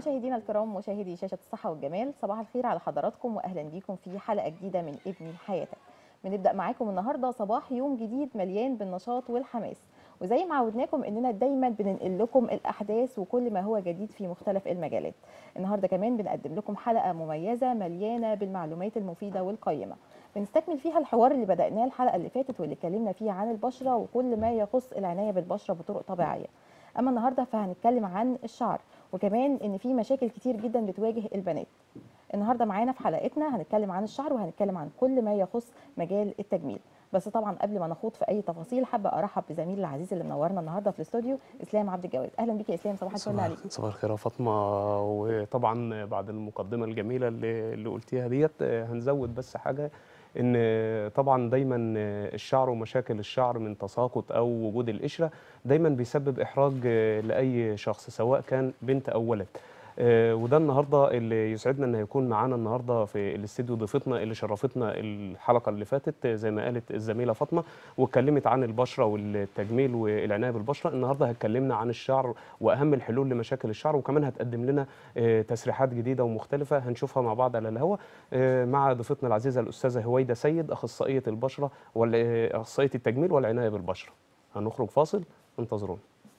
مشاهدينا الكرام مشاهدي شاشة الصحة والجمال صباح الخير على حضراتكم وأهلا بيكم في حلقة جديدة من ابني حياتك بنبدأ معاكم النهاردة صباح يوم جديد مليان بالنشاط والحماس وزي ما عودناكم اننا دايما بننقل لكم الاحداث وكل ما هو جديد في مختلف المجالات النهارده كمان بنقدم لكم حلقه مميزه مليانه بالمعلومات المفيده والقيمه بنستكمل فيها الحوار اللي بدأناه الحلقه اللي فاتت واللي اتكلمنا فيه عن البشره وكل ما يخص العنايه بالبشره بطرق طبيعيه اما النهارده فهنتكلم عن الشعر وكمان ان في مشاكل كتير جدا بتواجه البنات النهارده معانا في حلقتنا هنتكلم عن الشعر وهنتكلم عن كل ما يخص مجال التجميل بس طبعا قبل ما نخوض في اي تفاصيل حابه ارحب بزميلي العزيز اللي منورنا النهارده في الاستوديو اسلام عبد الجواد اهلا بيك يا اسلام صباح الفل عليك صباح الخير يا فاطمه وطبعا بعد المقدمه الجميله اللي, اللي قلتيها ديت هنزود بس حاجه ان طبعا دايما الشعر ومشاكل الشعر من تساقط او وجود القشره دايما بيسبب احراج لاي شخص سواء كان بنت او ولد وده النهارده اللي يسعدنا ان يكون معانا النهارده في الاستديو ضيفتنا اللي شرفتنا الحلقه اللي فاتت زي ما قالت الزميله فاطمه واتكلمت عن البشره والتجميل والعنايه بالبشره النهارده هتكلمنا عن الشعر واهم الحلول لمشاكل الشعر وكمان هتقدم لنا تسريحات جديده ومختلفه هنشوفها مع بعض على الهواء مع ضيفتنا العزيزه الاستاذه هويده سيد اخصائيه البشره واخصائيه التجميل والعنايه بالبشره هنخرج فاصل انتظرونا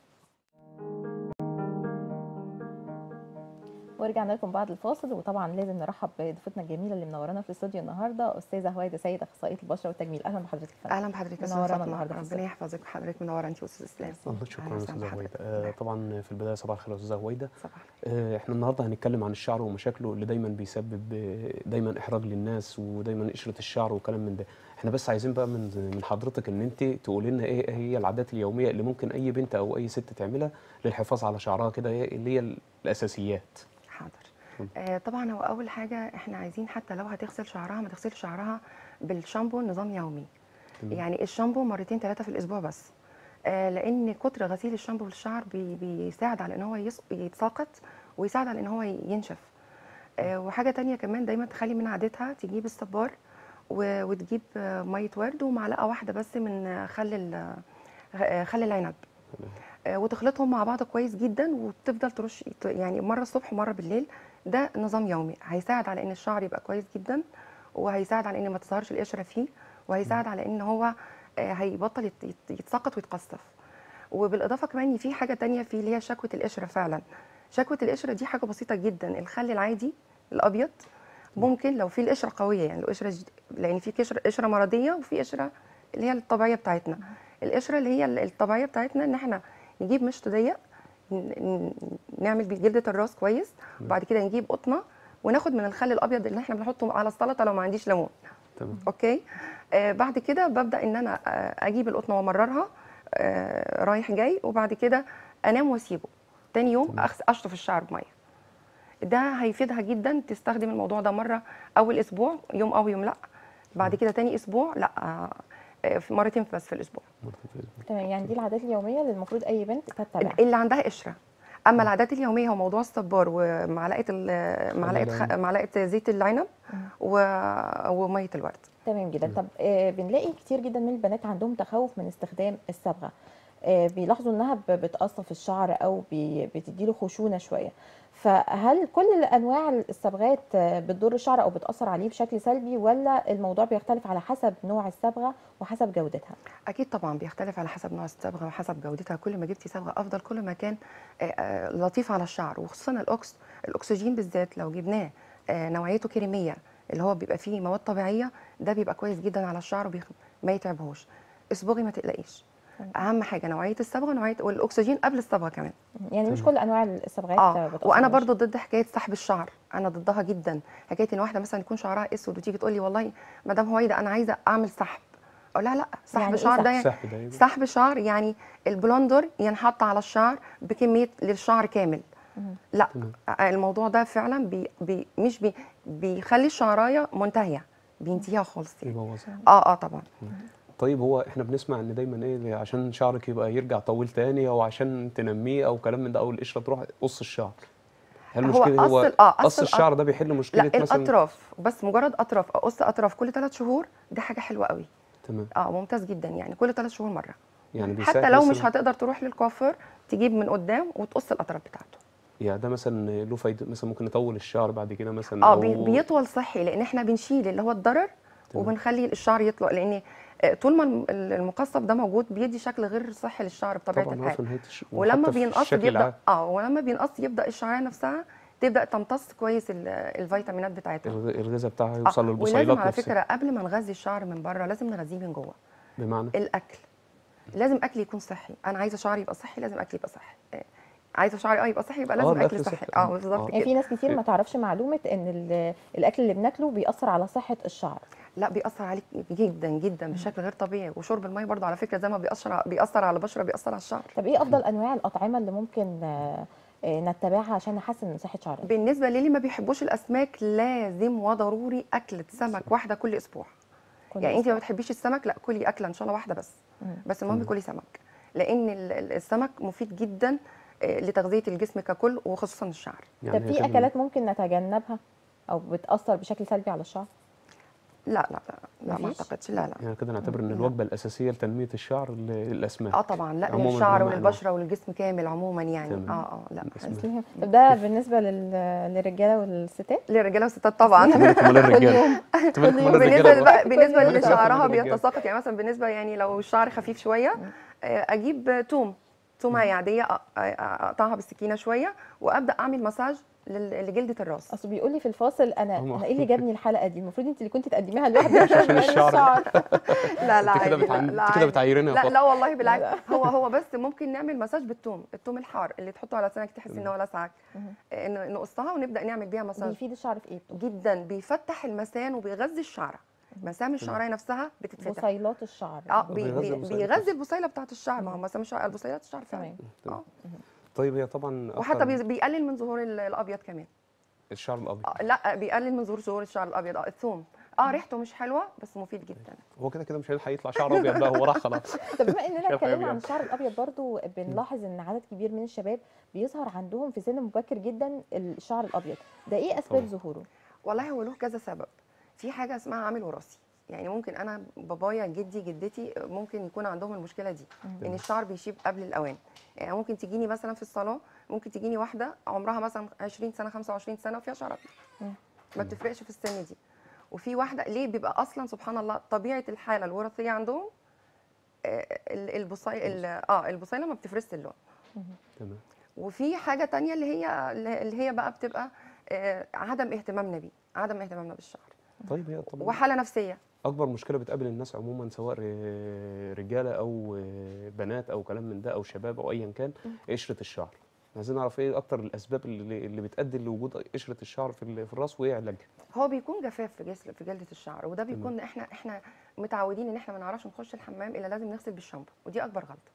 ورجعنا لكم بعد الفاصل وطبعا لازم نرحب بضيفتنا الجميله اللي منورانا في الاستوديو النهارده استاذه هويده سيد اخصائيه البشره والتجميل اهلا بحضرتك اهلا بحضرتك يا منورانا النهارده ربنا يحفظك وحضرتك منوره انت واستاذ اسلام الله شكرا استاذه هويده آه طبعا في البدايه صباح الخير استاذه هويده صباح آه احنا النهارده هنتكلم عن الشعر ومشاكله اللي دايما بيسبب دايما احراج للناس ودايما قشره الشعر وكلام من ده احنا بس عايزين بقى من من حضرتك ان انت تقولي لنا ايه هي العادات اليوميه اللي ممكن اي بنت او اي ست تعملها للحفاظ على شعرها كده اللي هي الاساسيات حاضر آه طبعا هو اول حاجه احنا عايزين حتى لو هتغسل شعرها ما تغسلش شعرها بالشامبو نظام يومي مم. يعني الشامبو مرتين ثلاثه في الاسبوع بس آه لان كتر غسيل الشامبو للشعر بي بيساعد على ان هو يتساقط ويساعد على ان هو ينشف آه وحاجه تانية كمان دايما تخلي من عادتها تجيب الصبار وتجيب ميه ورد ومعلقه واحده بس من خل خل العنب وتخلطهم مع بعض كويس جدا وتفضل ترش يعني مره الصبح ومره بالليل ده نظام يومي هيساعد على ان الشعر يبقى كويس جدا وهيساعد على ان ما تظهرش القشره فيه وهيساعد على ان هو هيبطل يتساقط ويتقصف وبالاضافه كمان في حاجه تانية في اللي هي شكوه القشره فعلا شكوه القشره دي حاجه بسيطه جدا الخل العادي الابيض ممكن لو في القشره قويه يعني القشره لان في قشره قشره مرضيه وفي قشره اللي هي الطبيعيه بتاعتنا القشره اللي هي الطبيعيه بتاعتنا ان احنا نجيب مشط ضيق نعمل بيه جلده الراس كويس وبعد كده نجيب قطنه وناخد من الخل الابيض اللي احنا بنحطه على السلطه لو ما عنديش ليمون تمام اوكي آه بعد كده ببدا ان انا آه اجيب القطنه وامررها آه رايح جاي وبعد كده انام واسيبه تاني يوم اشطف الشعر بميه ده هيفيدها جدا تستخدم الموضوع ده مره اول اسبوع يوم او يوم لا بعد كده تاني اسبوع لا في مرتين بس في الاسبوع تمام يعني دي العادات اليوميه اللي المفروض اي بنت تتبعها اللي عندها قشره اما العادات اليوميه هو موضوع الصبار ومعلقه معلقه خ... معلقه زيت العنب و... وميه الورد تمام جدا طب آه بنلاقي كتير جدا من البنات عندهم تخوف من استخدام الصبغه آه بيلاحظوا انها بتقصف الشعر او بتديله خشونه شويه فهل كل انواع الصبغات بتضر الشعر او بتاثر عليه بشكل سلبي ولا الموضوع بيختلف على حسب نوع الصبغه وحسب جودتها اكيد طبعا بيختلف على حسب نوع الصبغه وحسب جودتها كل ما جبتي صبغه افضل كل ما كان لطيف على الشعر وخصوصا الاكس الاكسجين بالذات لو جبناه نوعيته كريميه اللي هو بيبقى فيه مواد طبيعيه ده بيبقى كويس جدا على الشعر وما يتعبهوش اصبغي ما تقلقيش اهم حاجه نوعيه الصبغه نوعيه والاكسجين قبل الصبغه كمان يعني مش كل انواع الصبغات اه وانا برضو ضد حكايه سحب الشعر انا ضدها جدا حكايه ان واحده مثلا يكون شعرها اسود وتيجي تقول لي والله مدام هويده انا عايزه اعمل سحب اقول لها لا سحب يعني شعر إيه ده يعني سحب ده سحب شعر يعني البلندر ينحط على الشعر بكميه للشعر كامل لا الموضوع ده فعلا بي بي مش بي بيخلي الشعرايه منتهيه بينتهيها خالص يعني. يبوظها اه اه طبعا طيب هو احنا بنسمع ان دايما ايه عشان شعرك يبقى يرجع طويل تاني او عشان تنميه او كلام من ده او القشره تروح قص الشعر هل هو المشكله هو أصل- آه، قص أصل الشعر ده بيحل مشكله لا مثلا الاطراف بس مجرد اطراف اقص اطراف كل ثلاث شهور دي حاجه حلوه قوي تمام اه ممتاز جدا يعني كل ثلاث شهور مره يعني بيساعد حتى لو مثلاً- مش هتقدر تروح للكوافير تجيب من قدام وتقص الاطراف بتاعته يعني ده مثلا له فايده مثلا ممكن نطول الشعر بعد كده مثلا اه أو- بي- بيطول صحي لان احنا بنشيل اللي هو الضرر تمام. وبنخلي الشعر يطلع لان آه، طول ما الم- المقصف ده موجود بيدي شكل غير صحي للشعر بطبيعه طبعا هو الحال في نهايه الش... ولما وحتى في بينقص الشكل بيبدا العام. اه ولما بينقص يبدا الشعريه نفسها تبدا تمتص كويس ال- الفيتامينات بتاعتها الغ- الغذاء بتاعها آه، يوصل للبصيلات ولازم على نفسها. فكره قبل ما نغذي الشعر من بره لازم نغذيه من جوه بمعنى الاكل لازم اكل يكون صحي انا عايزه شعري يبقى صحي لازم اكل يبقى صحي آه، عايزه شعري اه يبقى صحي يبقى آه، لازم الأكل اكل صحي. صحي آه. اه بالظبط آه. كده يعني في ناس كتير ما تعرفش معلومه ان ال- الاكل اللي بناكله بيأثر على صحه الشعر لا بيأثر عليك جدا جدا بشكل غير طبيعي وشرب الميه برضه على فكره زي ما بيأثر بيأثر على البشره بيأثر على الشعر طب ايه افضل انواع الاطعمه اللي ممكن آه، آه، نتبعها عشان نحسن من صحه شعرنا بالنسبه للي ما بيحبوش الاسماك لازم وضروري اكله سمك واحده كل اسبوع كل يعني انت ما أسبوع. بتحبيش السمك لا كلي اكله ان شاء الله واحده بس مم. بس المهم مم. كلي سمك لان ال- ال- السمك مفيد جدا آه، لتغذيه الجسم ككل وخصوصا الشعر طب في كده اكلات ممكن نتجنبها او بتأثر بشكل سلبي على الشعر لا لا لا لا ما مفيش؟ اعتقدش لا لا يعني كده نعتبر ان لا. الوجبه الاساسيه لتنميه الشعر ال- الاسماك اه طبعا لا عموماً للشعر بجميع وللبشره وللجسم كامل عموما يعني تمام. اه اه لا الأسماك. تسليم. طب ده بالنسبه لل- للرجاله والستات للرجاله والستات طبعا مالكم مال كل الرجاله يوم انت مالكم مال بالنسبه الرجاله بقى بالنسبه كل اللي يوم شعرها الرجالة. بيتساقط يعني مثلا بالنسبه يعني لو الشعر خفيف شويه آه، اجيب توم تومه عاديه أ- أ- اقطعها بالسكينه شويه وابدا اعمل مساج لل- لجلده الراس اصل بيقول لي في الفاصل انا هم- انا ايه اللي جابني الحلقه دي المفروض انت اللي كنت تقدميها لوحدك عشان الشعر. لا لا انت كده عادي، بتع... لا، لا انت كده عادي. بتعيرنا يا لا فاطمه لا والله بالعكس هو هو بس ممكن نعمل مساج بالثوم الثوم الحار اللي تحطه على لسانك تحس ان هو لسعك مهم. آه، ن- نقصها ونبدا نعمل بيها مساج بيفيد الشعر في ايه جدا بيفتح المسام وبيغذي الشعره مسام الشعريه نفسها بتتفتح بصيلات الشعر اه بي بيغذي بي البصيلة بيغذي بتاعته. البصيله بتاعت الشعر ما هو مسام الشعر البصيلات الشعر فعلا تمام اه طيب هي طبعا وحتى أكتر- بي- بيقلل من ظهور ال- الابيض كمان الشعر الابيض آه لا بيقلل من ظهور ظهور الشعر الابيض اه الثوم اه ريحته مش حلوه بس مفيد جدا هو كده كده مش هيلحق يطلع شعر ابيض بقى هو راح خلاص طب بما اننا شايف اتكلمنا أبيض. عن الشعر الابيض برضو بنلاحظ ان عدد كبير من الشباب بيظهر عندهم في سن مبكر جدا الشعر الابيض ده ايه اسباب طبعا. ظهوره والله هو له كذا سبب في حاجه اسمها عامل وراثي يعني ممكن انا بابايا جدي جدتي ممكن يكون عندهم المشكله دي ان الشعر بيشيب قبل الاوان يعني ممكن تجيني مثلا في الصالون ممكن تجيني واحده عمرها مثلا 20 سنه 25 سنه وفيها شعر ابيض مم. ما بتفرقش في السن دي وفي واحده ليه بيبقى اصلا سبحان الله طبيعه الحاله الوراثيه عندهم آه، ال- البصي ال- اه البصيله ما بتفرزش اللون تمام وفي حاجه تانية اللي هي اللي هي بقى بتبقى آه، عدم اهتمامنا بيه عدم اهتمامنا بالشعر طيب هي طبعا وحاله نفسيه اكبر مشكله بتقابل الناس عموما سواء ر- رجاله او بنات او كلام من ده او شباب او ايا كان قشره الشعر عايزين نعرف ايه اكتر الاسباب اللي, اللي بتؤدي لوجود قشره الشعر في ال- في الراس وايه علاجها هو بيكون جفاف في جسم في جلده الشعر وده بيكون احنا احنا متعودين ان احنا ما نعرفش نخش الحمام الا لازم نغسل بالشامبو ودي اكبر غلطه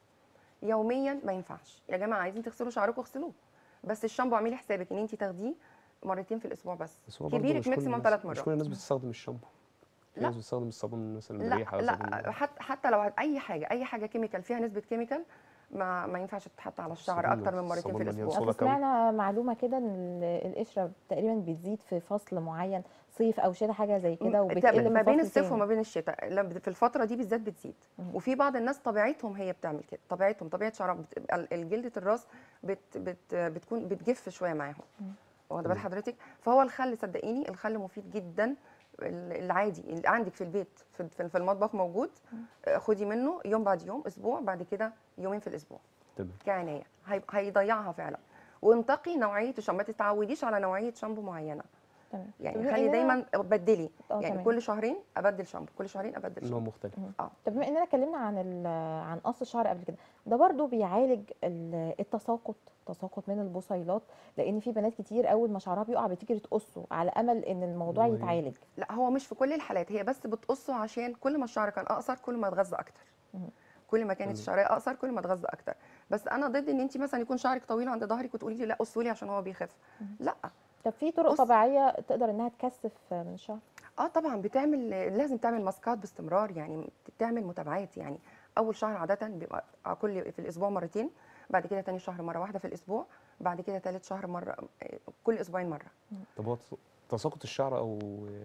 يوميا ما ينفعش يا جماعه عايزين تغسلوا شعركم اغسلوه بس الشامبو اعملي حسابك ان انت تاخديه مرتين في الاسبوع بس, بس هو برضه كبيرك مش كل ماكسيموم الناس- ثلاث مش مرات كل الناس بتستخدم الشامبو في لا. ناس بتستخدم الصابون مثلا لا مريحه لا صابون- حتى حتى لو اي حاجه اي حاجه كيميكال فيها نسبه كيميكال ما ما ينفعش تتحط على الشعر الصابون- اكتر من مرتين في الصابون مليان الاسبوع صودا اصل كوي. سمعنا معلومه كده ان ال- القشره تقريبا بتزيد في فصل معين صيف او شتاء حاجه زي كده م- وبتقل في ما بين فصل الصيف تاني. وما بين الشتاء لما بت- في الفتره دي بالذات بتزيد مم. وفي بعض الناس طبيعتهم هي بتعمل كده طبيعتهم طبيعه شعرها بتبقى ال- الجلده الراس بت بت بتكون بتجف شويه معاهم مم. واخده بال حضرتك فهو الخل صدقيني الخل مفيد جدا ال- العادي اللي عندك في البيت في في- في المطبخ موجود آه، خدي منه يوم بعد يوم اسبوع بعد كده يومين في الاسبوع تمام كعنايه هي- هيضيعها فعلا وانتقي نوعيه الشامبو ما تتعوديش على نوعيه شامبو معينه تمام يعني بما خلي إننا- دايما بدلي آه، يعني تمام. كل شهرين ابدل شامبو كل شهرين ابدل نوع شامبو مختلف اه طب بما اننا اتكلمنا عن ال- عن قص الشعر قبل كده ده برضو بيعالج ال- التساقط تساقط من البصيلات لان في بنات كتير اول ما شعرها بيقع بتجري تقصه على امل ان الموضوع والله. يتعالج لا هو مش في كل الحالات هي بس بتقصه عشان كل ما الشعر كان اقصر كل ما اتغذى اكتر مم. كل ما كانت تمام. الشعريه اقصر كل ما اتغذى اكتر بس انا ضد ان انت مثلا يكون شعرك طويل عند ظهرك وتقولي لي لا قصوا لي عشان هو بيخف لا طب في طرق بص. طبيعيه تقدر انها تكثف من الشعر اه طبعا بتعمل لازم تعمل ماسكات باستمرار يعني تعمل متابعات يعني اول شهر عاده بيبقى كل في الاسبوع مرتين بعد كده تاني شهر مره واحده في الاسبوع بعد كده تالت شهر مره آه، كل اسبوعين مره طب هو تساقط الشعر او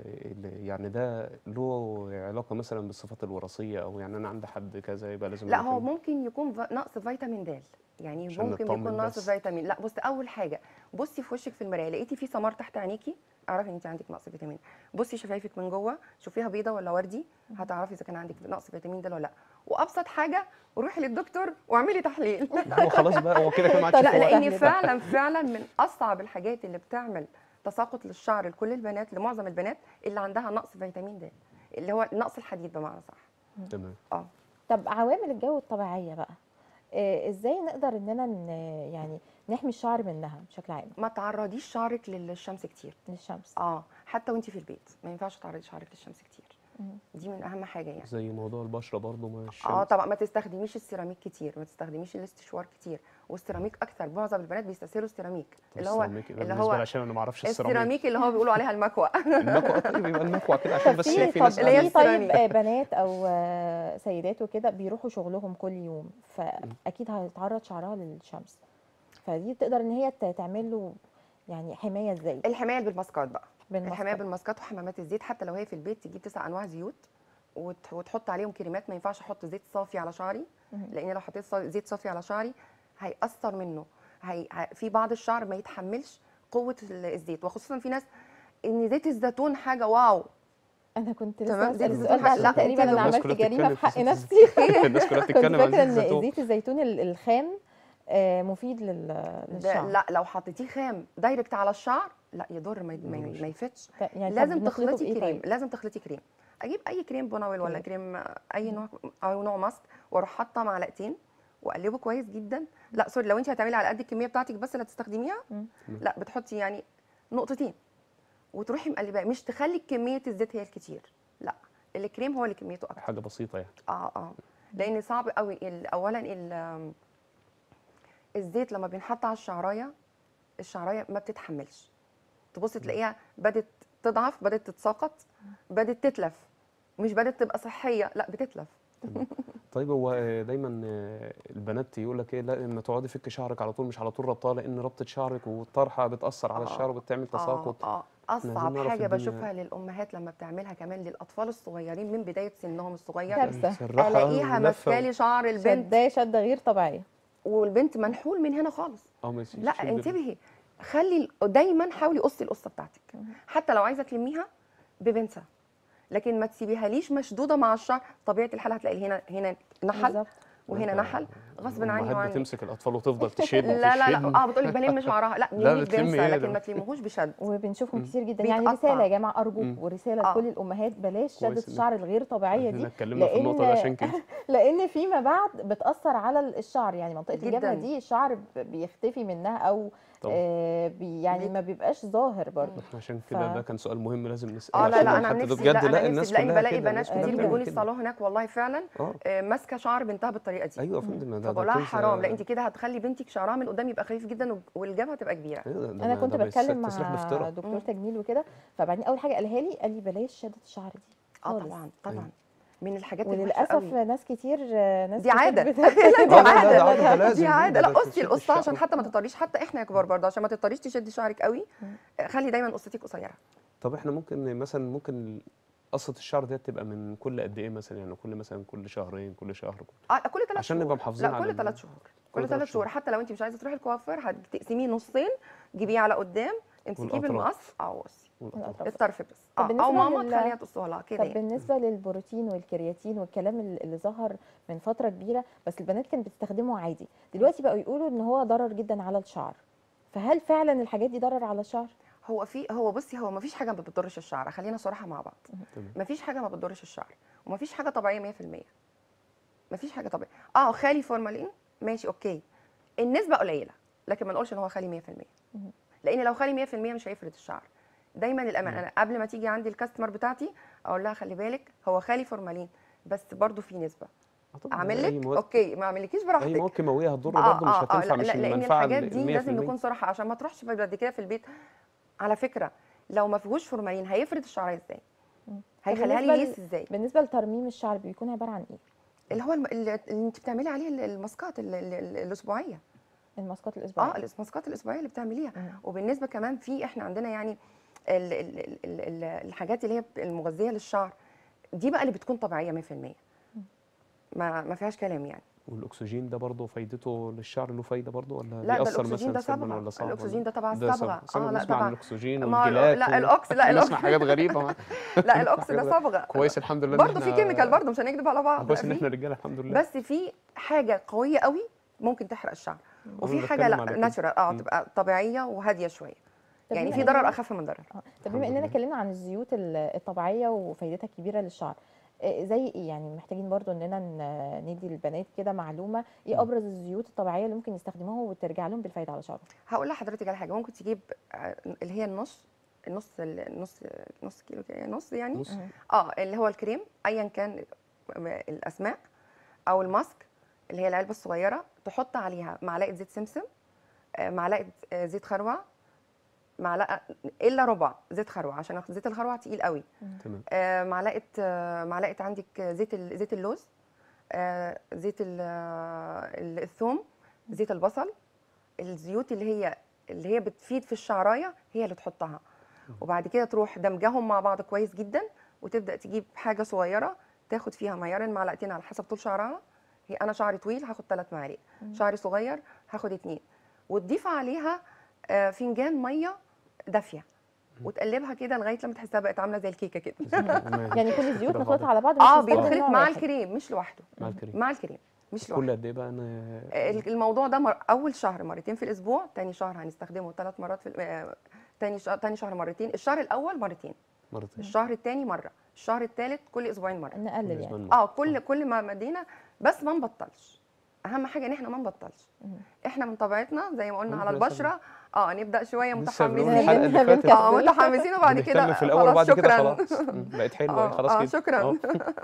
ال- يعني ده له علاقه مثلا بالصفات الوراثيه او يعني انا عندي حد كذا يبقى لازم لا أنا هو كمان؟ ممكن يكون ف- نقص فيتامين د يعني عشان ممكن نطمن يكون نقص بس. فيتامين لا بصي اول حاجه بصي في وشك في المرايه لقيتي في سمار تحت عينيكي اعرفي ان انت عندك نقص فيتامين بصي شفايفك من جوه شوفيها بيضه ولا وردي هتعرفي اذا كان عندك نقص فيتامين د ولا لا وابسط حاجه روحي للدكتور واعملي تحليل هو خلاص بقى هو كده كده ما عادش طب لا في وقت. لان سهل ده. فعلا فعلا من اصعب الحاجات اللي بتعمل تساقط للشعر لكل البنات لمعظم البنات اللي عندها نقص فيتامين د اللي هو نقص الحديد بمعنى صح تمام اه طب عوامل الجو الطبيعيه بقى آه، ازاي نقدر اننا ن- يعني نحمي الشعر منها بشكل عام ما تعرضيش شعرك للشمس كتير للشمس اه حتى وانت في البيت ما ينفعش تعرضي شعرك للشمس كتير مم. دي من اهم حاجه يعني زي موضوع البشره برضه ما الشمس اه طبعا ما تستخدميش السيراميك كتير ما تستخدميش الاستشوار كتير والسيراميك اكتر معظم البنات بيستسهلوا السيراميك طب اللي هو السيراميك ده اللي بالنسبه هو لي عشان انا ما اعرفش السيراميك السيراميك اللي هو بيقولوا عليها المكوى المكوى طيب يبقى المكوى كده عشان طب بس في في طب ناس اللي هي في السيراميك. طيب آه، بنات او آه، سيدات وكده بيروحوا شغلهم كل يوم فاكيد هيتعرض شعرها للشمس فدي تقدر ان هي ت- تعمل له يعني حمايه ازاي الحمايه بالماسكات بقى بالماسكات. الحمايه بالماسكات وحمامات الزيت حتى لو هي في البيت تجيب تسع انواع زيوت وت- وتحط عليهم كريمات ما ينفعش احط زيت صافي على شعري مهم. لان لو حطيت صا- زيت صافي على شعري هيأثر منه هي... هي... في بعض الشعر ما يتحملش قوه ال- الزيت وخصوصا في ناس ان زيت الزيتون حاجه واو انا كنت لسه تمام، هسأل زيت السؤال الزيتون ده حاجة- عشان لا، تقريبا انت انا الناس عملت كلها جريمه بتتكلم في حق زيت نفسي الزيتون. الناس كلها كنت بتتكلم عن فاكره زيت ان الزيتون زيت الزيتون ال- الخام آه، مفيد لل- ده للشعر لا لو حطيتيه خام دايركت على الشعر لا يضر ما, ي- ما, ي- ملوش. ما يفتش ف- يعني طب لازم بنخلطه تخلطي بإيه كريم طيب؟ لازم تخلطي كريم اجيب اي كريم بوناويل ولا كريم. كريم اي نوع او نوع ماسك واروح حاطه معلقتين واقلبه كويس جدا لا سوري لو انت هتعملي على قد الكميه بتاعتك بس اللي هتستخدميها مم. لا بتحطي يعني نقطتين وتروحي مقلباه مش تخلي كميه الزيت هي الكتير لا الكريم هو اللي كميته اكتر حاجه بسيطه يعني اه اه لان صعب قوي ال- اولا ال- الزيت لما بينحط على الشعرايه الشعرايه ما بتتحملش تبص تلاقيها بدت تضعف بدت تتساقط بدت تتلف مش بدت تبقى صحيه لا بتتلف تمام. طيب هو آه، دايما آه، البنات يقول لك ايه لا لما تقعدي فك شعرك على طول مش على طول ربطها لان ربطه شعرك والطرحه بتاثر على آه، الشعر وبتعمل تساقط اه, آه. عايزين اصعب نعرف حاجه الدنيا. بشوفها للامهات لما بتعملها كمان للاطفال الصغيرين من بدايه سنهم الصغير كارثة. مسرحة الاقيها ولفة ماسكه لي شعر البنت شداه شده غير طبيعيه والبنت منحول من هنا خالص اه ما يسيبش لا تشد ال- انتبهي خلي ال- دايما حاولي قصي القصه بتاعتك حتى لو عايزه تلميها ببنسه لكن ما تسيبيهاليش مشدوده مع الشعر طبيعه الحال هتلاقي هنا هنا نحل بالظبط وهنا انت- نحل غصب عني الأمهات وعني بتمسك الاطفال وتفضل تشد لا لا تشد. لا اه بتقولي بلم شعرها لا لا، لمي بتلمي ببنسه ايه لكن ده؟ ما تلمهوش بشد وبنشوفهم مم. كتير جدا يعني بيتقطع. رساله يا جماعه ارجوك مم. ورساله آه. لكل الامهات بلاش شده كويس إن- الشعر الغير طبيعيه دي احنا اتكلمنا في النقطه دي لأن- عشان كده لان فيما بعد بتاثر على الشعر يعني منطقه جداً. الجبهه دي الشعر ب- بيختفي منها او طبعا. آه بي يعني بيك- ما بيبقاش ظاهر برضه احنا عشان كده ف- ده كان سؤال مهم لازم نساله اه لا عشان لا لو انا حد ده نفسي بجد لا لا انا الناس نفسي لاني كلها بلاقي كده، بنات الناس كتير كلها بيجوا بتعمل لي كده. الصالون هناك والله فعلا اه آه، ماسكه شعر بنتها بالطريقه دي ايوه يا فندم ده- ده فبقول لها بتنسى- حرام لا انت كده هتخلي بنتك شعرها من قدام يبقى خفيف جدا والجبهه تبقى كبيره أيوة، ده- ده- انا كنت ده بس بتكلم تسريح مع بافتراء. دكتور مم. تجميل وكده فبعدين اول حاجه قالها لي قال لي بلاش شده الشعر دي اه خالص. طبعا طبعا أيوة. من الحاجات الوحشه وللاسف قوي ناس كتير آه، ناس دي كتير عادة. بت- لا، دي آه، لا، ده عادة. عادة، ده لازم دي عاده ده لا ده قصي تشد القصه الشعر. عشان حتى ما تضطريش حتى احنا يا كبار برضه عشان ما تضطريش تشدي شعرك قوي خلي دايما قصتك قصيره طب احنا ممكن مثلا ممكن قصة الشعر ديت تبقى من كل قد ايه مثلا يعني كل مثلا كل شهرين كل شهر اه كل ثلاث عشان شهور نبقى محافظين لا على كل ال- ثلاث شهور كل كل تلات ثلاث شهور شهور. حتى لو انت مش عايزه تروحي الكوافير هتقسميه نصين جيبيه على قدام امسكيه والأطراف. بالمقص او قصي الأطراف. الطرف بس طب آه. بالنسبة او ماما لل- تخليها تقصها لها كده طب يعني. بالنسبه للبروتين والكرياتين والكلام اللي اللي ظهر من فتره كبيره بس البنات كانت بتستخدمه عادي دلوقتي بقوا يقولوا ان هو ضرر جدا على الشعر فهل فعلا الحاجات دي ضرر على الشعر هو في هو بصي هو ما فيش حاجه ما بتضرش الشعر خلينا صراحه مع بعض تمام. ما فيش حاجه ما بتضرش الشعر وما فيش حاجه طبيعيه 100% ما فيش حاجه طبيعيه اه خالي فورمالين ماشي اوكي النسبه قليله لكن ما نقولش ان هو خالي 100% لان لو خالي 100% مش هيفرد الشعر دايما الامان انا قبل ما تيجي عندي الكاستمر بتاعتي اقول لها خلي بالك هو خالي فورمالين بس برضو في نسبه آه طبعاً، اعمل أي لك مواد- اوكي ما اعملكيش اي براحتك مواد كيماويه هتضر آه، برضه مش آه، آه، هتنفع لا، مش لا، لان المنفعه الحاجات ال دي لازم 100%. نكون صراحه عشان ما تروحش بعد كده في البيت على فكره لو ما فيهوش فورمالين هيفرد الشعر ازاي مم. هيخليها بالنسبة لي ل- ليس ازاي بالنسبه لترميم الشعر بيكون عباره عن ايه اللي هو الم- اللي اللي انت بتعملي عليه ال- الماسكات ال- ال- ال- الاسبوعيه الماسكات الاسبوعيه اه الماسكات الاسبوعيه اللي بتعمليها مم. وبالنسبه كمان في احنا عندنا يعني ال ال ال ال ال الحاجات اللي هي المغذيه للشعر دي بقى اللي بتكون طبيعيه 100% ما ما فيهاش كلام يعني والاكسجين ده برضه فايدته للشعر له فايده برضه ولا لا ده بيأثر الاكسجين مثلا ده سلبا صبغه ولا صعب الاكسجين ده تبع ده الصبغه اه لا لا عن الاكسجين ما- والجيلات لا، و- الأوكس- لا، بنسمع الأوكس. حاجات غريبه لا الاوكس ده حاجات صبغه كويس الحمد لله إن برضه في إحنا- كيميكال برضه مش هنكذب على بعض كويس ان في- احنا رجاله الحمد لله بس في حاجه قويه قوي ممكن تحرق الشعر وفي أنا حاجه بتكلم لا على كده. ناتشورال اه مم. تبقى طبيعيه وهاديه شويه طب يعني بما في ضرر إننا- اخف من ضرر آه، طب الحمد بما اننا لله. اتكلمنا عن الزيوت ال- الطبيعيه وفايدتها الكبيره للشعر آه، زي ايه يعني محتاجين برضو اننا ن- ندي للبنات كده معلومه ايه مم. ابرز الزيوت الطبيعيه اللي ممكن يستخدموها وترجع لهم بالفايده على شعرهم هقول لحضرتك على حاجه ممكن تجيب آه، اللي هي النص النص النص نص كيلو كده، نص يعني نص. اه اللي هو الكريم ايا كان الاسماء او الماسك اللي هي العلبه الصغيره تحط عليها معلقه زيت سمسم آه، معلقه آه، زيت خروع معلقه الا ربع زيت خروع عشان زيت الخروع تقيل قوي تمام آه، معلقه آه، معلقه عندك زيت ال- زيت اللوز آه، زيت ال- ال- الثوم زيت البصل الزيوت اللي هي اللي هي بتفيد في الشعرايه هي اللي تحطها وبعد كده تروح دمجهم مع بعض كويس جدا وتبدا تجيب حاجه صغيره تاخد فيها معيار المعلقتين على حسب طول شعرها هي انا شعري طويل هاخد ثلاث معالق شعري صغير هاخد اتنين وتضيف عليها آه، فنجان ميه دافيه وتقلبها كده لغايه لما تحسها بقت عامله زي الكيكه كده تمام. يعني كل الزيوت كده نخلطها بعض. على بعض مش اه نستخدم بيتخلط نوع مع واحد. الكريم مش لوحده مع الكريم مع الكريم مش كل لوحده قد ايه بقى انا الموضوع ده مر... اول شهر مرتين في الاسبوع تاني شهر هنستخدمه ثلاث مرات في ال- آه، تاني شهر تاني شهر مرتين الشهر الاول مرتين مرتين الشهر الثاني مره الشهر الثالث كل اسبوعين مره نقلل بالنسبة يعني لنا. اه كل كل ما مدينا بس ما نبطلش اهم حاجه ان احنا ما نبطلش مم. احنا من طبيعتنا زي ما قلنا على ربنا البشره اه نبدا شويه لسه بنقول متحمسين الحلقه اللي بنكمل. فاتت اه متحمسين وبعد بنهتم كده في الاول وبعد خلاص كده شكرا خلاص مم، بقت حلوه آه، خلاص آه، كده شكراً. آه.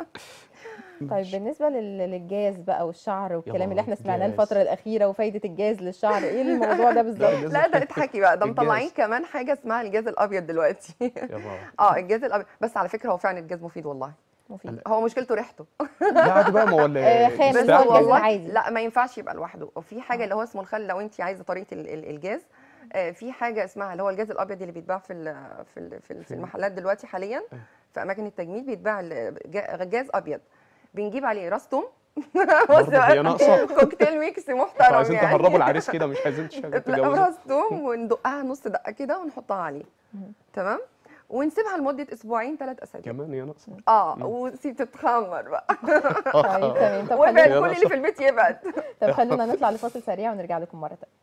طيب بالنسبه لل- للجاز بقى والشعر والكلام اللي احنا الله، سمعناه جاز. الفتره الاخيره وفايده الجاز للشعر ايه الموضوع ده بالظبط الجاز لا ده اضحكي بقى ده الجاز. مطلعين كمان حاجه اسمها الجاز الابيض دلوقتي يا بابا اه الجاز الابيض بس على فكره هو فعلا الجاز مفيد والله مفيد هو مشكلته ريحته لا عادي بقى ما هو اللي آه، خام، بس اللي هو يستحمل. الجاز والله العادي. لا ما ينفعش يبقى لوحده وفي حاجه آه. اللي هو اسمه الخل لو انت عايزه طريقه ال- ال- الجاز آه، في حاجه اسمها اللي هو الجاز الابيض اللي بيتباع في ال- في ال- في ال- في المحلات دلوقتي حاليا أيوة. في اماكن التجميل بيتباع ال- جا- جاز ابيض بنجيب عليه راس توم برضه هي ناقصة. كوكتيل ميكس انتوا محترم عايزين يعني تهربوا العريس كده مش عايزين تشغل- لا تتجوزوا راس توم وندقها نص دقه كده ونحطها عليه مم. تمام ونسيبها لمده اسبوعين ثلاث اسابيع كمان هي ناقصه اه مم. وسيب تتخمر بقى طيب تمام طب وابعد خلينا كل اللي في البيت يبعد طب خلينا نطلع لفاصل سريع ونرجع لكم مره تانية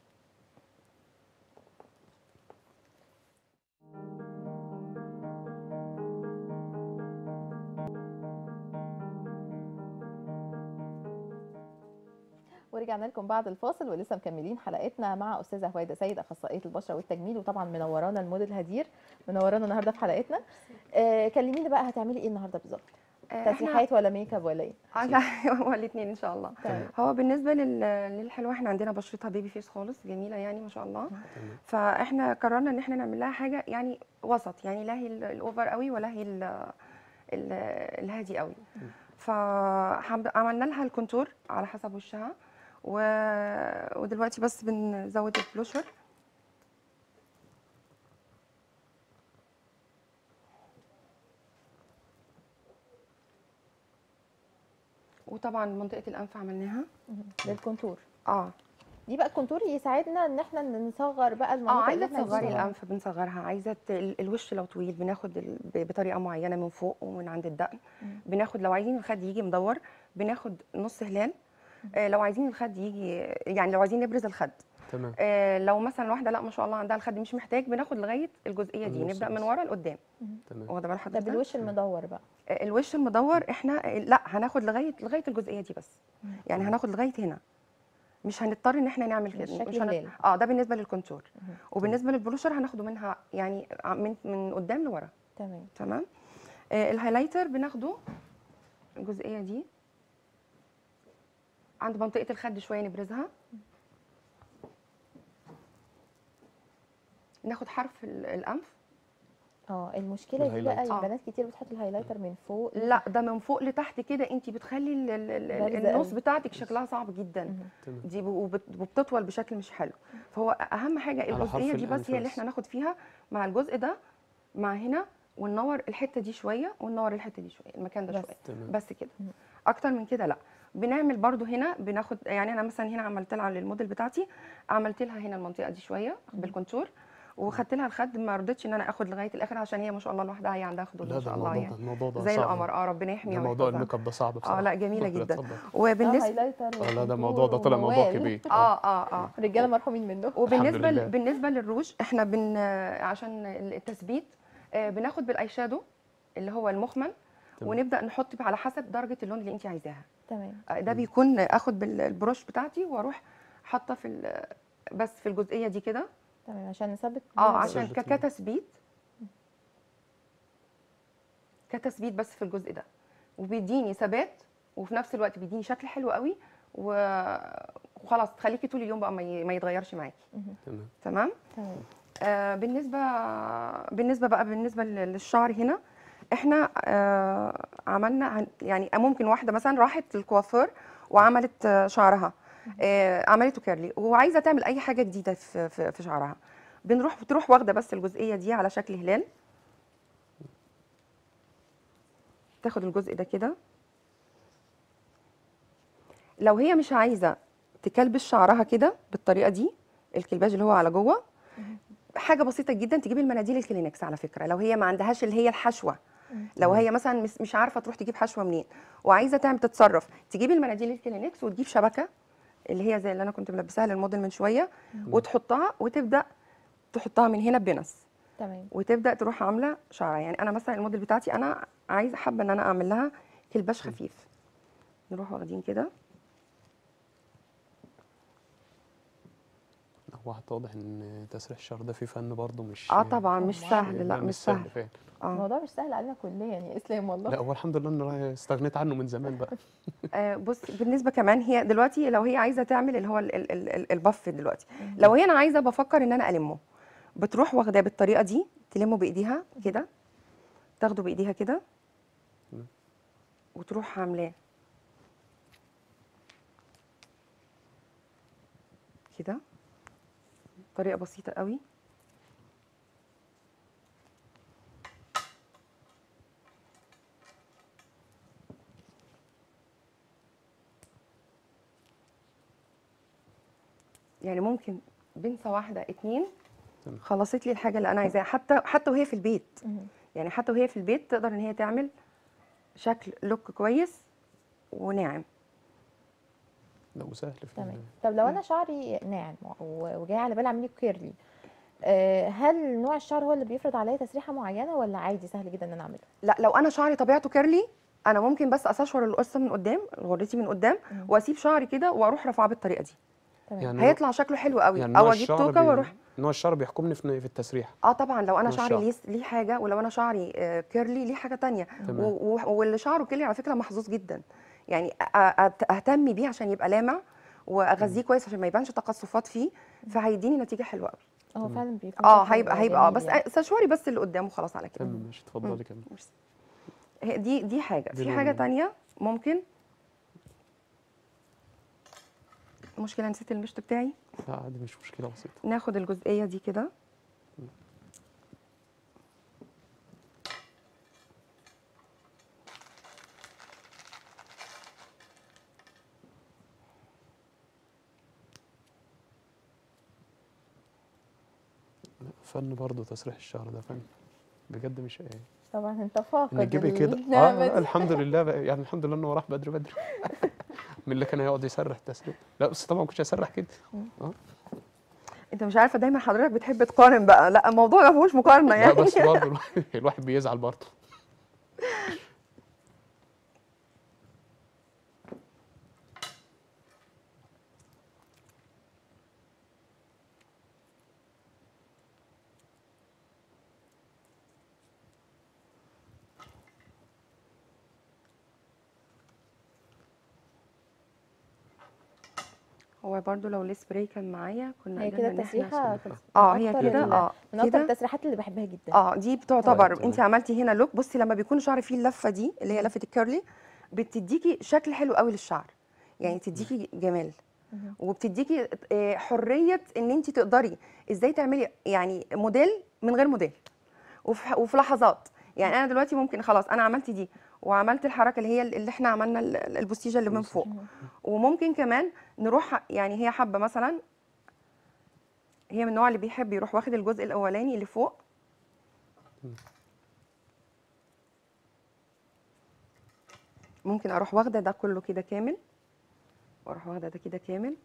ورجعنا لكم بعد الفاصل ولسه مكملين حلقتنا مع استاذه هويده سيد اخصائيه البشره والتجميل وطبعا منورانا الموديل هدير منورانا النهارده في حلقتنا آه كلميني بقى هتعملي ايه النهارده بالظبط آه، تسريحات ولا ميك اب ولا ايه آه، لا هو الاثنين ان شاء الله تمام. هو بالنسبه لل- للحلوه احنا عندنا بشرتها بيبي فيس خالص جميله يعني ما شاء الله فاحنا قررنا ان احنا نعمل لها حاجه يعني وسط يعني لا هي ال- الاوفر قوي ولا هي ال- ال- الهادي قوي فعملنا لها الكونتور على حسب وشها و... ودلوقتي بس بنزود البلوشر وطبعا منطقه الانف عملناها مهم. للكونتور اه دي بقى الكونتور يساعدنا ان احنا نصغر بقى اه المناطق عايزه اللي احنا تصغري نصغرها. الانف بنصغرها عايزه ت- ال- الوش لو طويل بناخد ال- ب- بطريقه معينه من فوق ومن عند الدقن مم. بناخد لو عايزين الخد يجي مدور بناخد نص هلال آه لو عايزين الخد يجي يعني لو عايزين نبرز الخد تمام آه لو مثلا واحده لا ما شاء الله عندها الخد مش محتاج بناخد لغايه الجزئيه دي النص نبدا من بس. ورا لقدام تمام واخده بال ده حضرتك بالوش المدور بقى آه، الوش المدور احنا آه، لا هناخد لغايه لغايه الجزئيه دي بس مم. يعني هناخد لغايه هنا مش هنضطر ان احنا نعمل كده بالشكل مش هن... الليل. اه ده بالنسبه للكونتور مم. وبالنسبه للبلوشر هناخده منها يعني ع- من من قدام لورا تمام تمام آه الهايلايتر بناخده الجزئيه دي عند منطقه الخد شويه نبرزها ناخد حرف ال- الانف اه المشكله دي بقى الهايلايت. يا آه. بنات كتير بتحط الهايلايتر من فوق لا ده من فوق لتحت كده انت بتخلي ال- ال- ال- بارزة النص قوي. بتاعتك شكلها صعب جدا مهم. تمام دي ب- وبت- وبتطول بشكل مش حلو فهو اهم حاجه على حرف الجزئيه دي بس هي اللي الأنف احنا ناخد فيها مع الجزء ده مع هنا وننور الحته دي شويه وننور الحته دي شويه المكان ده بس. شويه تمام بس كده مم. اكتر من كده لا بنعمل برضو هنا بناخد يعني انا مثلا هنا عملت لها للموديل بتاعتي عملت لها هنا المنطقه دي شويه مم. بالكونتور وخدت لها الخد ما رضيتش ان انا اخد لغايه الاخر عشان هي ما شاء الله لوحدها هي عندها خدود لا ما ده شاء الله الموضوع يعني ده الموضوع ده زي صعب. القمر اه ربنا ده يحميها موضوع ويحفظها الميك اب ده صعب بصراحه اه لا جميله اتفضل، جدا اتفضل. وبالنسبه هايلايتر اه لا ده وكونتور الموضوع ده طلع موضوع وموال. كبير اه اه اه رجاله مرحومين منه وبالنسبه لله. ل- بالنسبه للروج احنا بن عشان التثبيت آه، بناخد بالاي شادو اللي هو المخمل تمام. ونبدا نحط على حسب درجه اللون اللي انت عايزاها تمام آه، ده مم. بيكون اخد بالبروش بتاعتي واروح حاطه في ال- بس في الجزئيه دي كده تمام عشان نثبت اه لون عشان ثبت ك- لون. كتثبيت كتثبيت بس في الجزء ده وبيديني ثبات وفي نفس الوقت بيديني شكل حلو قوي و- وخلاص تخليكي طول اليوم بقى ما ي- ما يتغيرش معاكي مهم. تمام تمام تمام آه بالنسبه بالنسبه بقى بالنسبه لل- للشعر هنا احنا آه عملنا هن- يعني ممكن واحده مثلا راحت للكوافير وعملت آه، شعرها آه عملته كيرلي وعايزه تعمل اي حاجه جديده في في, في شعرها بنروح بتروح واخده بس الجزئيه دي على شكل هلال تاخد الجزء ده كده لو هي مش عايزه تكلبش شعرها كده بالطريقه دي الكلباج اللي هو على جوه حاجه بسيطه جدا تجيب المناديل الكلينكس على فكره لو هي ما عندهاش اللي هي الحشوه مم. لو هي مثلا مش- مش عارفه تروح تجيب حشوه منين وعايزه تعمل تتصرف تجيب المناديل الكلينكس وتجيب شبكه اللي هي زي اللي انا كنت ملبساها للموديل من شويه وتحطها وتبدا تحطها من هنا ببنس تمام وتبدا تروح عامله شعرها يعني انا مثلا الموديل بتاعتي انا عايزه حابه ان انا اعمل لها كلباش خفيف نروح واخدين كده هو واضح ان تسريح الشعر ده فيه فن برضه مش اه طبعا مش طبعاً. سهل لا مش سهل فعلا اه الموضوع مش سهل علينا كليا يا اسلام والله لا هو الحمد لله ان أنا استغنيت عنه من زمان بقى آه، بص بالنسبه كمان هي دلوقتي لو هي عايزه تعمل اللي هو ال- ال- ال- ال- البف دلوقتي لو هي انا عايزه بفكر ان انا المه بتروح واخداه بالطريقه دي تلمه بايديها كده تاخده بايديها كده مم. وتروح عاملاه كده طريقه بسيطه قوي يعني ممكن بنسة واحدة اتنين تمام. خلصت لي الحاجة اللي أنا عايزاها حتى حتى وهي في البيت مهم. يعني حتى وهي في البيت تقدر إن هي تعمل شكل لوك كويس وناعم لا وسهل في تمام طب لو انا شعري ناعم و- وجاي على بالي اعمل كيرلي آه، هل نوع الشعر هو اللي بيفرض عليا تسريحه معينه ولا عادي سهل جدا ان انا اعملها لا لو أنا شعري طبيعته كيرلي أنا ممكن بس أسشور القصة من قدام غرتي من قدام مم. وأسيب شعري كده وأروح رافعاه بالطريقة دي تمام يعني هيطلع شكله حلو قوي يعني أو نوع أجيب الشعر توكة بي- وأروح نوع الشعر بيحكمني في في التسريح اه طبعا لو انا نوع شعري الشعر. ليه ليه حاجه ولو انا شعري آه، كيرلي ليه حاجه تانية تمام. و- و- واللي شعره كيرلي على فكره محظوظ جدا يعني أ- أ- اهتم بيه عشان يبقى لامع واغذيه كويس عشان ما يبانش تقصفات فيه فهيديني نتيجه حلوه قوي هو فعلا بيكون اه شكله هيبقى هيبقى اه جميل بس يعني. سشواري بس اللي قدامه خلاص على كده تمام ماشي اتفضلي كمل ميرسي. هي دي دي حاجه دي في حاجه لون. تانية ممكن مشكله نسيت المشط بتاعي لا عادي مش مشكله بسيطه ناخد الجزئيه دي كده لا، فن برضه تسريح الشعر ده فن بجد مش ايه طبعا انت فاقد نجيبي كده النعمة اه دي. الحمد لله بقى يعني الحمد لله انه راح بدري بدري من اللي كان هيقعد يسرح تسريح لا بس طبعا ما كنتش اسرح كده اه انت مش عارفه دايما حضرتك بتحب تقارن بقى لا الموضوع ما فيهوش مقارنه لا يعني بس برضه الواحد- الواحد بيزعل برضه هو برضو لو السبراي كان معايا كنا هي قدرنا كده إن إحنا التسريحه نسوي- خلصت. اه من هي أكتر كده ال- اه من اكتر كده التسريحات اللي بحبها جدا اه دي بتعتبر تمام. انت عملتي هنا لوك بصي لما بيكون شعري فيه اللفه دي اللي هي لفه الكيرلي بتديكي شكل حلو قوي للشعر يعني تديكي جمال مهم. وبتديكي آه، حريه ان انت تقدري ازاي تعملي يعني موديل من غير موديل وفي, وفي لحظات يعني انا دلوقتي ممكن خلاص انا عملت دي وعملت الحركه اللي هي اللي احنا عملنا ال- ال- البوستيجه اللي من فوق وممكن كمان نروح يعني هي حابه مثلا هي من النوع اللي بيحب يروح واخد الجزء الاولاني اللي فوق ممكن اروح واخده ده كله كده كامل واروح واخده ده كده كامل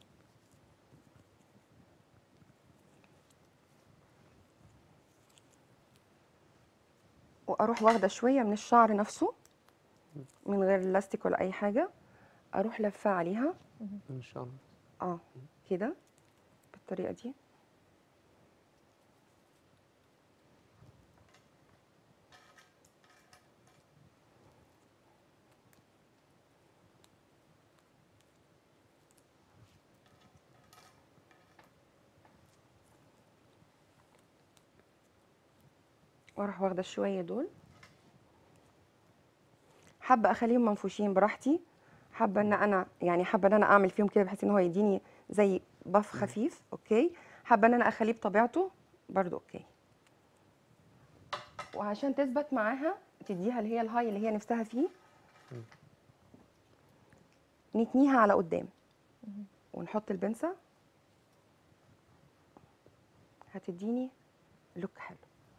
واروح واخده شويه من الشعر نفسه من غير لاستيك ولا اي حاجه اروح لفه عليها ان شاء الله اه كده بالطريقه دي واروح واخده شويه دول حابه اخليهم منفوشين براحتي حابه ان انا يعني حابه ان انا اعمل فيهم كده بحيث ان هو يديني زي بف خفيف اوكي حابه ان انا اخليه بطبيعته برضو اوكي وعشان تثبت معاها تديها اللي هي الهاي اللي هي نفسها فيه نتنيها على قدام ونحط البنسة هتديني لوك حلو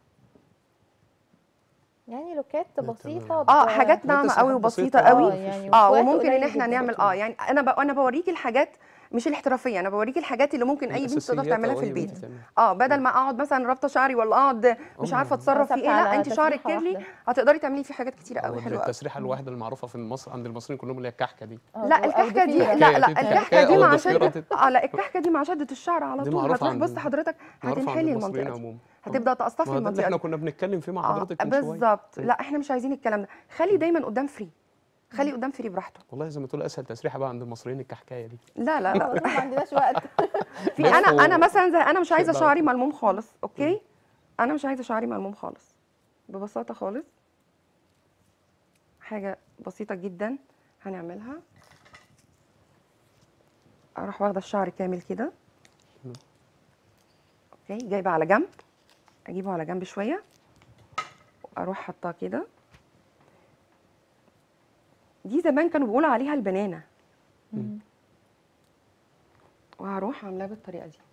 يعني لوكات تمام. بسيطه اه ب- حاجات ناعمه تسريحات قوي وبسيطه بسيطة. قوي اه يعني اه وفي وقت وممكن ان قليل احنا جداً. نعمل اه يعني انا ب... انا بوريكي الحاجات مش الاحترافيه انا بوريكي الحاجات اللي ممكن اي بنت تقدر الأساسيات تعملها أو في أي البيت بنت تعملها. اه بدل ما اقعد مثلا رابطه شعري ولا اقعد مش آه. عارفه اتصرف فيه ثابتة ايه لا على انت شعرك تسريحة كيرلي واحدة. هتقدري تعملي فيه حاجات كتيره أو قوي حلوه قوي التسريحه الواحده المعروفه في مصر عند المصريين كلهم اللي هي الكحكه دي آه، لا أو الكحكه دي ضفيرة. لا لا تبقى الكحكه كحكة دي أو مع ضفيرة شده تت- اه لا الكحكه دي مع شده الشعر على دي طول معروفة هتروح عند- بص حضرتك معروفة عند هتنحلي المصريين المنطقه دي عموما هتبدا تقصفي ما هو ده اللي المنطقه احنا دي كنا بنتكلم فيه مع آه، حضرتك من شويه بالظبط لا احنا مش عايزين الكلام ده خلي دايما قدام فري خلي قدام فري براحته والله زي ما تقول اسهل تسريحه بقى عند المصريين الكحكايه دي لا لا آه، لا والله ما عندناش وقت في انا لفوا انا مثلا زي انا مش عايزه بقى. شعري ملموم خالص اوكي انا مش عايزه شعري ملموم خالص ببساطه خالص حاجه بسيطه جدا هنعملها اروح واخده الشعر كامل كده اوكي جايبه على جنب اجيبه على جنب شويه واروح حاطاه كده دي زمان كانوا بيقولوا عليها البنانه وهروح عاملاه بالطريقه دي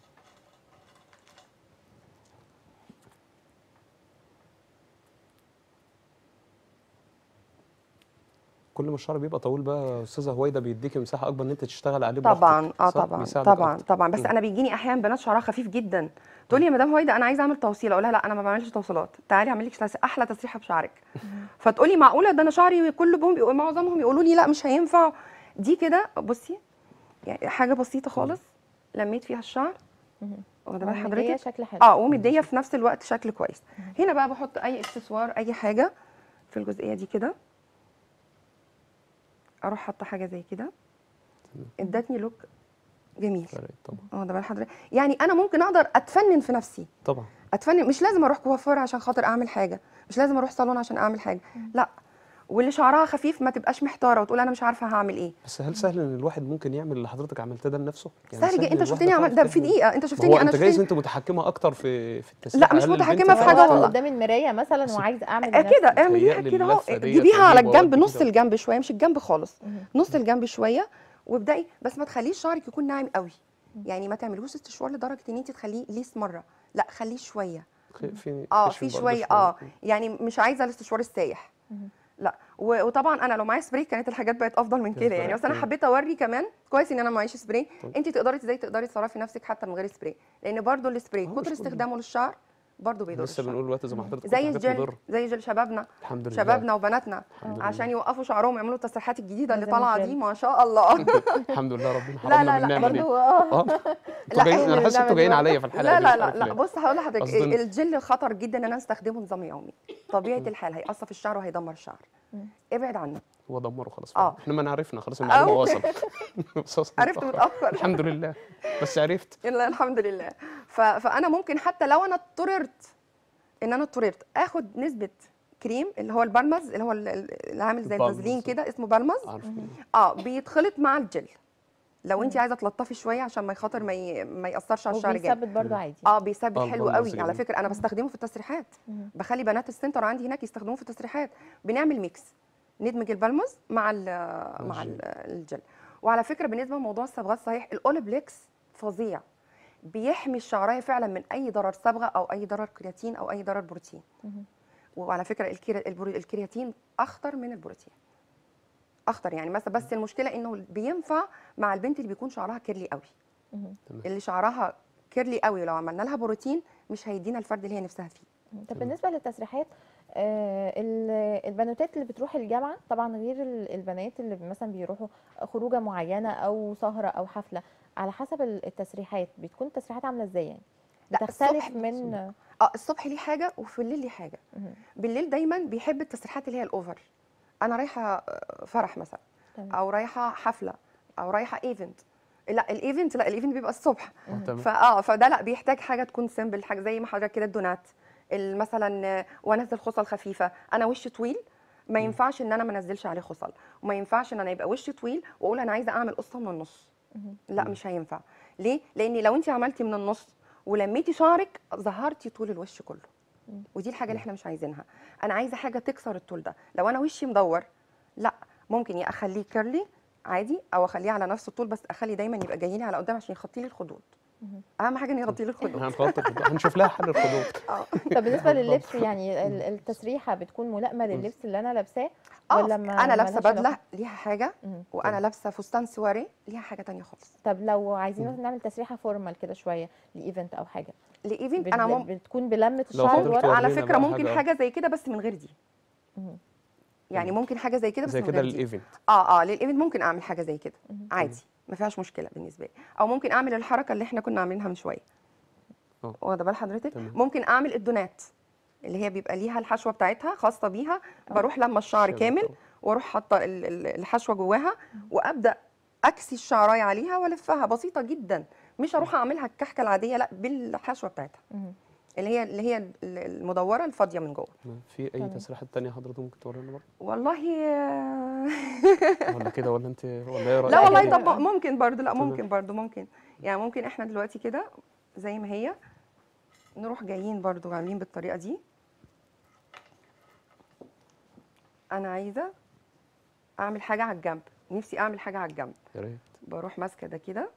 كل ما الشعر بيبقى طويل بقى يا استاذه هويدا بيديكي مساحه اكبر ان انت تشتغل عليه طبعا براحتك، اه صح؟ طبعا بيساعدك طبعا أكتر. طبعا بس مم. انا بيجيني احيانا بنات شعرها خفيف جدا تقول لي يا مدام هويدا انا عايزه اعمل توصيل اقول لها لا انا ما بعملش توصيلات تعالي اعمل لك تس- احلى تسريحه بشعرك فتقولي معقوله ده انا شعري كلهم بيقول- معظمهم يقولوا لي لا مش هينفع دي كده بصي يعني حاجه بسيطه خالص لميت فيها الشعر واخده بال مدية حضرتك شكل حلو اه ومديه في نفس الوقت شكل كويس هنا بقى بحط اي اكسسوار اي حاجه في الجزئيه دي كده اروح حاطه حاجه زي كده ادتني لوك جميل فرقت طبعا اه ده بال حضرتك يعني انا ممكن اقدر اتفنن في نفسي طبعا اتفنن مش لازم اروح كوافير عشان خاطر اعمل حاجه مش لازم اروح صالون عشان اعمل حاجه لا واللي شعرها خفيف ما تبقاش محتاره وتقول انا مش عارفه هعمل ايه بس هل سهل ان الواحد ممكن يعمل اللي حضرتك عملته ده لنفسه؟ سهل جدا انت الواحدة شفتني عمل تعرف ده في تعمل؟ دقيقه انت ما هو شفتني انا انت جايز شفتني انت متحكمه اكتر في في التسريحه لا، مش هل البنت متحكمة في تعرف حاجة واقفة والله. تعمل؟ قدام المرايه مثلا بس- وعايزه اعمل آه لنفسي. كده اعمليها تهيألي كده اهو اللفة ديت جيبيها على تجيب الجنب وقت نص كده. الجنب شويه مش الجنب خالص مهم. نص الجنب شويه وابدأي بس ما تخليش شعرك يكون ناعم قوي يعني ما تعملوش استشوار لدرجه ان انت تخليه ليس مره لا خليه شويه خ- في اه خشن في برضه شويه اه يعني مش عايزه الاستشوار السايح مهم. لا و- وطبعا انا لو معايا سبراي كانت الحاجات بقت افضل من كده يعني بس انا مم. حبيت اوري كمان كويس ان انا معيش سبراي طب. انت تقدري ازاي تقدري تصرفي نفسك حتى من غير سبراي لان برضو السبراي آه، مش كتر كله. استخدامه للشعر برضو بيضر لسه الشعر بنقول دلوقتي زي ما حضرتك قلت زي حاجات الجل مضرة. زي جل شبابنا الحمد لله شبابنا وبناتنا الحمد لله. عشان يوقفوا شعرهم ويعملوا التسريحات الجديده اللي لازم طالعه الجل. دي ما شاء الله الحمد لله ربنا لا، حرمنا لا، من لا، النعمة دي. برضو اه اه لا، انتوا جايين إحنا انا حاسس اللي انتوا جايين بنعمل عليا في الحلقه لا دي لا مش لا عارف لا ليه. بص هقول لحضرتك قصدي إن- الجل خطر جدا ان انا استخدمه نظام يومي طبيعه الحال هيقصف الشعر وهيدمر الشعر ابعد عنه هو دمره خلاص آه. احنا ما عرفنا خلاص المعلومه أو. وصلت بس وصلت عرفت متاخر الحمد لله بس عرفت لا الحمد لله ف... فانا ممكن حتى لو انا اضطررت ان انا اضطررت اخد نسبه كريم اللي هو البالمز اللي هو ال- ال- اللي عامل زي البالمز. الفازلين كده اسمه بالمز عارف اه بيتخلط مع الجل لو انت مم. عايزه تلطفي شويه عشان ما يخاطر ما ي... ما ياثرش على الشعر جامد وبيثبت برضو عادي اه بيثبت آه، حلو البلمز قوي على جميل. فكره انا مم. بستخدمه في التسريحات مهم. بخلي بنات السنتر عندي هناك يستخدموه في التسريحات بنعمل ميكس ندمج البلمز مع ال مع ال- الجل وعلى فكره بالنسبه لموضوع الصبغات صحيح الاوليبليكس فظيع بيحمي الشعرايه فعلا من اي ضرر صبغه او اي ضرر كرياتين او اي ضرر بروتين مهم. وعلى فكره الكري- البرو- الكرياتين اخطر من البروتين اخطر يعني مثلا بس المشكله انه بينفع مع البنت اللي بيكون شعرها كيرلي قوي مهم. تمام. اللي شعرها كيرلي قوي لو عملنا لها بروتين مش هيدينا الفرد اللي هي نفسها فيه طب بالنسبه للتسريحات آه، ال- البنوتات اللي بتروح الجامعه طبعا غير ال- البنات اللي مثلا بيروحوا خروجه معينه او سهره او حفله على حسب ال- التسريحات بتكون التسريحات عامله ازاي يعني لا، بتختلف الصبح من اه الصبح ليه حاجه وفي الليل ليه حاجه مهم. بالليل دايما بيحب التسريحات اللي هي الاوفر انا رايحه آه، فرح مثلا تمام. او رايحه حفله او رايحه ايفنت لا الايفنت لا الايفنت بيبقى الصبح آه، تمام. فاه فده لا بيحتاج حاجه تكون سيمبل حاجه زي ما حضرتك كده الدونات ال- مثلا آه، وانزل خصل خفيفه انا وشي طويل ما ينفعش ان انا ما انزلش عليه خصل وما ينفعش ان انا يبقى وشي طويل واقول انا عايزه اعمل قصه من النص مهم. لا مش هينفع ليه لان لو انت عملتي من النص ولميتي شعرك ظهرتي طول الوش كله مم. ودي الحاجه اللي احنا مش عايزينها انا عايزه حاجه تكسر الطول ده لو انا وشي مدور لا ممكن يا اخليه كيرلي عادي او اخليه على نفس الطول بس اخلي دايما يبقى جاي لي على قدام عشان يغطي لي الخدود مهم. اهم حاجه ان يغطي لي الخدود هنخطط هنشوف لها حل الخدود اه طب بالنسبه لللبس يعني ال- التسريحه بتكون ملائمه للبس اللي انا لابساه اه ولا ما انا لابسه ملهاش علاقة؟ بدله ليها حاجه مهم. وانا لابسه فستان سواري ليها حاجه تانية خالص طب لو عايزين مثلا نعمل تسريحه فورمال كده شويه لايفنت او حاجه لايفنت بت- انا مم... بتكون بلمه لو الشعر فضلت ورا على ورينا فكره بقى ممكن حاجة- حاجه زي كده بس من غير دي مهم. يعني ممكن حاجه زي كده بس زي من كده غير دي للايفنت اه اه للايفنت ممكن اعمل حاجه زي كده مهم. عادي ما فيهاش مشكله بالنسبه لي او ممكن اعمل الحركه اللي احنا كنا عاملينها من شويه اه. واخده بال حضرتك تمام. ممكن اعمل الدونات اللي هي بيبقى ليها الحشوه بتاعتها خاصه بيها بروح لما الشعر شبه كامل طبعا. واروح حاطه ال- ال- الحشوه جواها وابدا اكسي الشعرايه عليها والفها بسيطه جدا مش اروح اعملها الكحكه العاديه لا بالحشوه بتاعتها مهم. اللي هي اللي هي المدوره الفاضيه من جوه تمام. في اي تمام. تسريحات تانية حضرتك ممكن تورينا برضه والله آه، ولا كده ولا انت ولا ايه رايك لا والله كده. طب ممكن برضو لا تمام. ممكن برضو ممكن يعني ممكن احنا دلوقتي كده زي ما هي نروح جايين برضو عاملين بالطريقه دي انا عايزه اعمل حاجه على الجنب نفسي اعمل حاجه على الجنب يا ريت بروح ماسكه ده كده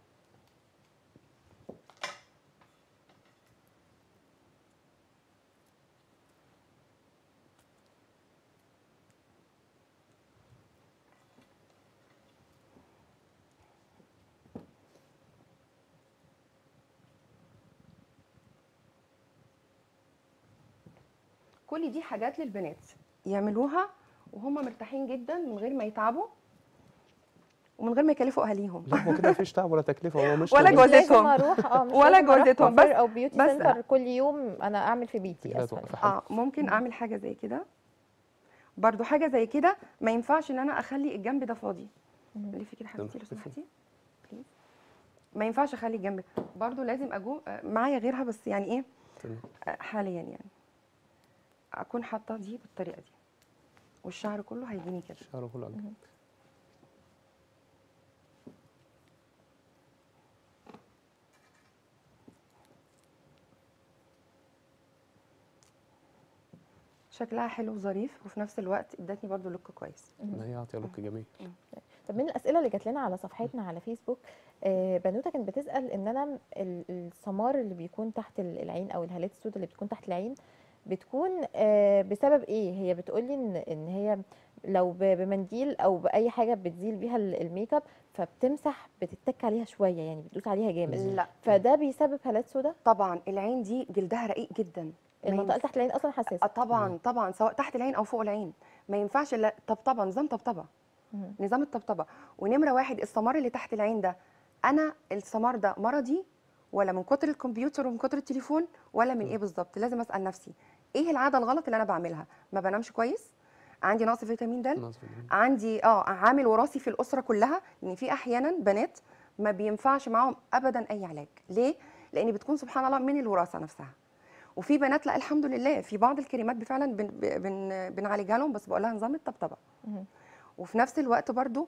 كل دي حاجات للبنات يعملوها وهم مرتاحين جدا من غير ما يتعبوا ومن غير ما يكلفوا اهاليهم لا هو كده مفيش تعب ولا تكلفه هو مش ولا مش شغل. جوازتهم. لازم اروح اه مش ولا لازم أروح جوازتهم، كوافير بس- او بيوتي بس- سنتر كل يوم انا اعمل في بيتي لا اسهل توقف حاجة. اه ممكن اعمل حاجه زي كده برضو حاجه زي كده ما ينفعش ان انا اخلي الجنب ده فاضي مهم. لفي كده حبيبتي لو تمام. سمحتي بليز ما ينفعش اخلي الجنب برضو لازم اجو آه، معايا غيرها بس يعني ايه تمام. آه، حاليا يعني اكون حاطه دي بالطريقه دي والشعر كله هيجيني كده الشعر كله على مهم. شكلها حلو وظريف وفي نفس الوقت ادتني برضو لوك كويس ما هي عاطيه لوك جميل طب من الاسئله اللي جات لنا على صفحتنا على فيسبوك آه، بنوته كانت بتسال ان انا ال- السمار اللي بيكون تحت ال- العين او الهالات السوداء اللي بتكون تحت العين بتكون آه، بسبب ايه هي بتقولي ان ان هي لو ب- بمنديل او باي حاجه بتزيل بيها ال- الميك اب فبتمسح بتتك عليها شويه يعني بتدوس عليها جامد لا فده بيسبب هالات سوداء طبعا العين دي جلدها رقيق جدا ما المنطقه اللي ينفع- تحت العين اصلا آه حساسه طبعا طبعا سواء تحت العين او فوق العين ما ينفعش الا طبطبه نظام طبطبه مهم. نظام الطبطبه ونمره واحد السمار اللي تحت العين ده انا السمار ده مرضي ولا من كتر الكمبيوتر ومن كتر التليفون ولا من ايه بالظبط لازم اسال نفسي ايه العاده الغلط اللي انا بعملها ما بنامش كويس عندي نقص فيتامين د نظري. عندي اه عامل وراثي في الاسره كلها ان في احيانا بنات ما بينفعش معاهم ابدا اي علاج ليه لان بتكون سبحان الله من الوراثه نفسها وفي بنات لا الحمد لله في بعض الكريمات فعلا بن بن بنعالجها لهم بس بقول لها نظام الطبطبه مهم. وفي نفس الوقت برضو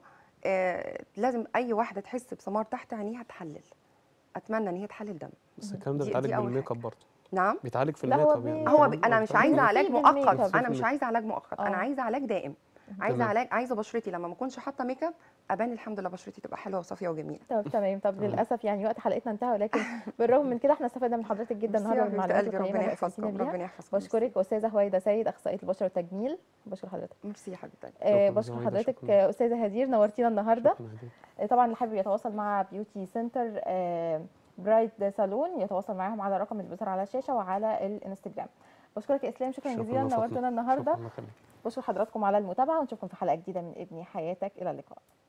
آه لازم اي واحده تحس بسمار تحت عينيها تحلل اتمنى ان هي تحلل دم بس الكلام ده دي- بيتعالج دي أول بالميك اب حاجة. برضه نعم بيتعالج في لا، الميك هو اب يعني بي- هو الكلام ب... ده انا مش بيتعالج عايزه بيفيد علاج الميك مؤقت اب. انا مش عايزه علاج مؤقت آه. انا عايزه علاج دائم عايزه تمام. علاج عايزه بشرتي لما ما اكونش حاطه ميك اب ابان الحمد لله بشرتي تبقى حلوه وصافيه وجميله طب تمام طب تمام. للاسف يعني وقت حلقتنا انتهى ولكن بالرغم من كده احنا استفدنا من حضرتك جدا ميرسي النهارده يا حبيبة بالمعلومات قلبي القيمه ربنا اللي يحفظكم أفدتينا بيها. ربنا يحفظكم بشكرك استاذه هويده سيد اخصائيه البشره والتجميل بشكر حضرتك ميرسي يا حبيبتي آه، شكراً بشكر زويدة، حضرتك شكراً. آه، استاذه هدير نورتينا النهارده شكراً هدية. آه، طبعا اللي حابب يتواصل مع بيوتي سنتر آه، برايت صالون يتواصل معاهم على الرقم اللي بيظهر على الشاشه وعلى الانستجرام بشكرك يا اسلام شكرا شكراً جزيلا يا فاطمة. نورتنا النهارده شكراً، الله يخليك. بشكر حضراتكم على المتابعه ونشوفكم في حلقه جديده من ابني حياتك الى اللقاء